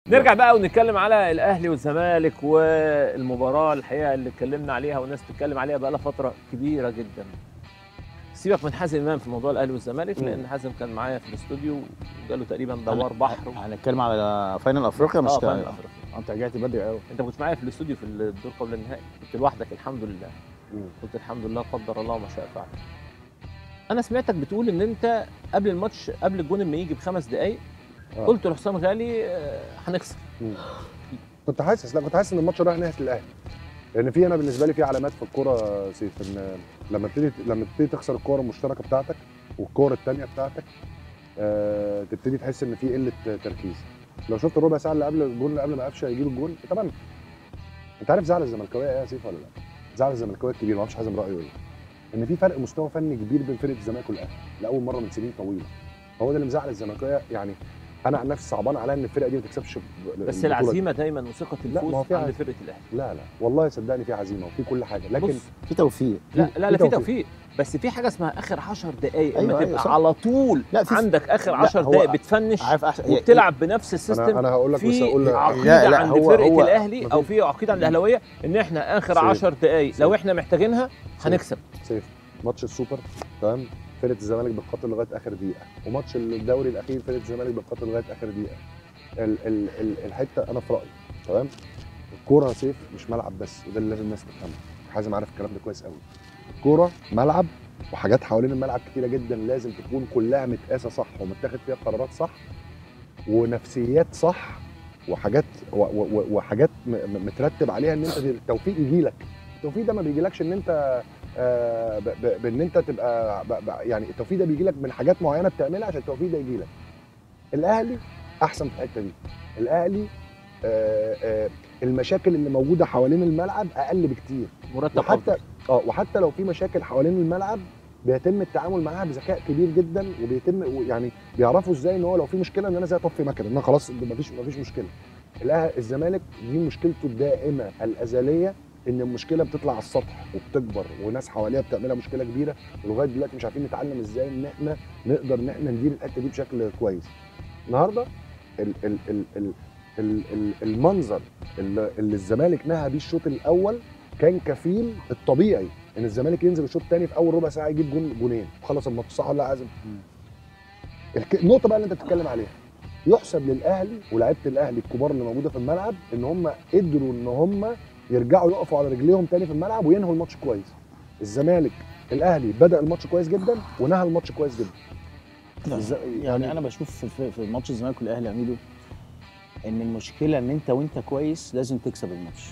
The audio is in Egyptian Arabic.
نرجع بقى ونتكلم على الاهلي والزمالك والمباراه الحقيقه اللي اتكلمنا عليها والناس بتتكلم عليها بقى لها فتره كبيره جدا سيبك من حازم امام في موضوع الاهلي والزمالك مم. لان حازم كان معايا في الاستوديو وجاله تقريبا دوار بحر هنتكلم على فاينل افريقيا مش اه كان- فاينل افريقيا انت رجعت بدري قوي انت كنت معايا في الاستوديو في الدور قبل النهائي كنت لوحدك الحمد لله قلت الحمد لله قدر الله ما شاء فعل انا سمعتك بتقول ان انت قبل الماتش قبل الجون ما يجي بخمس دقائق آه. قلت لحسام غالي آه، هنخسر كنت حاسس لا كنت حاسس ان الماتش رايح ناحيه الاهلي لان في انا بالنسبه لي في علامات في الكوره يا سيف ان لما تبتدي لما تبتدي تخسر الكوره المشتركه بتاعتك والكوره الثانيه بتاعتك آه تبتدي تحس ان في قله تركيز لو شفت الربع ساعه اللي قبل الجون اللي قبل ما قفشه يجيب الجون طبعا انت عارف زعل الزملكاويه ايه يا سيف ولا لا؟ زعل الزملكاويه الكبير ما اعرفش حازم رايه ايه ان في فرق مستوى فني كبير بين فرقه الزمالك والاهلي لاول مره من سنين طويله هو ده اللي مزعل الزملكاويه يعني انا عن نفسي صعبان عليا ان الفرقه دي ما تكسبش بس البطولة دي. العزيمه دايما وثقه لا، ما هو الفوز في عند عز- فرقه الاهلي لا لا والله صدقني في عزيمه وفي كل حاجه لكن بص في توفيق لا في- لا لا في في توفيق. توفيق بس في حاجه اسمها اخر 10 دقائق أيوة، اما أيوة، تبقى صح. على طول لا، في- عندك اخر لا، 10 هو دقائق بتفنش عارف احسن هي- وبتلعب بنفس السيستم انا انا هقول لك بس في هقول لك عقيده لا، لا، عند هو- فرقه هو- الاهلي او مفيش- في عقيده عند الاهلاويه ان احنا اخر سيف. 10 دقائق سيف. لو احنا محتاجينها هنكسب سيف ماتش السوبر تمام فرقه الزمالك بتقاتل لغايه اخر دقيقه وماتش الدوري الاخير فرقه الزمالك بتقاتل لغايه اخر دقيقه ال ال ال الحته انا في رايي تمام الكوره يا سيف مش ملعب بس وده اللي لازم الناس تفهمه حازم عارف الكلام ده كويس قوي الكوره ملعب وحاجات حوالين الملعب كتيره جدا لازم تكون كلها متقاسه صح ومتاخد فيها قرارات صح ونفسيات صح وحاجات و و و وحاجات م- م- مترتب عليها ان انت التوفيق يجي لك التوفيق ده ما بيجيلكش ان انت آه، ب- ب- بان انت تبقى ب- ب- يعني التوفيق ده بيجي لك من حاجات معينه بتعملها عشان التوفيق ده يجي لك الاهلي احسن في الحته دي الاهلي آه، آه، المشاكل اللي موجوده حوالين الملعب اقل بكتير مرتب وحتى أفضل. اه وحتى لو في مشاكل حوالين الملعب بيتم التعامل معاها بذكاء كبير جدا وبيتم يعني بيعرفوا ازاي ان هو لو في مشكله ان انا ازاي اطفي مكنه ان أنا خلاص مفيش مفيش مشكله الأه- الزمالك دي مشكلته الدائمه الازليه ان المشكله بتطلع على السطح وبتكبر وناس حواليها بتعملها مشكله كبيره ولغايه دلوقتي مش عارفين نتعلم ازاي ان احنا نقدر ان احنا ندير الحته دي بشكل كويس النهارده ال ال ال ال ال ال المنظر اللي, اللي الزمالك نهى بيه الشوط الاول كان كفيل الطبيعي ان الزمالك ينزل الشوط الثاني في اول ربع ساعه يجيب جون جونين وخلص الماتش صح ولا لا يا عازم؟ الك- النقطه بقى اللي انت بتتكلم عليها يحسب للاهلي ولاعيبه الاهلي الكبار اللي موجوده في الملعب ان هم قدروا ان هم يرجعوا يقفوا على رجليهم تاني في الملعب وينهوا الماتش كويس الزمالك الاهلي بدا الماتش كويس جدا ونهى الماتش كويس جدا الز- يعني انا بشوف في- في في ماتش الزمالك والاهلي يا ميدو ان المشكله ان انت وانت كويس لازم تكسب الماتش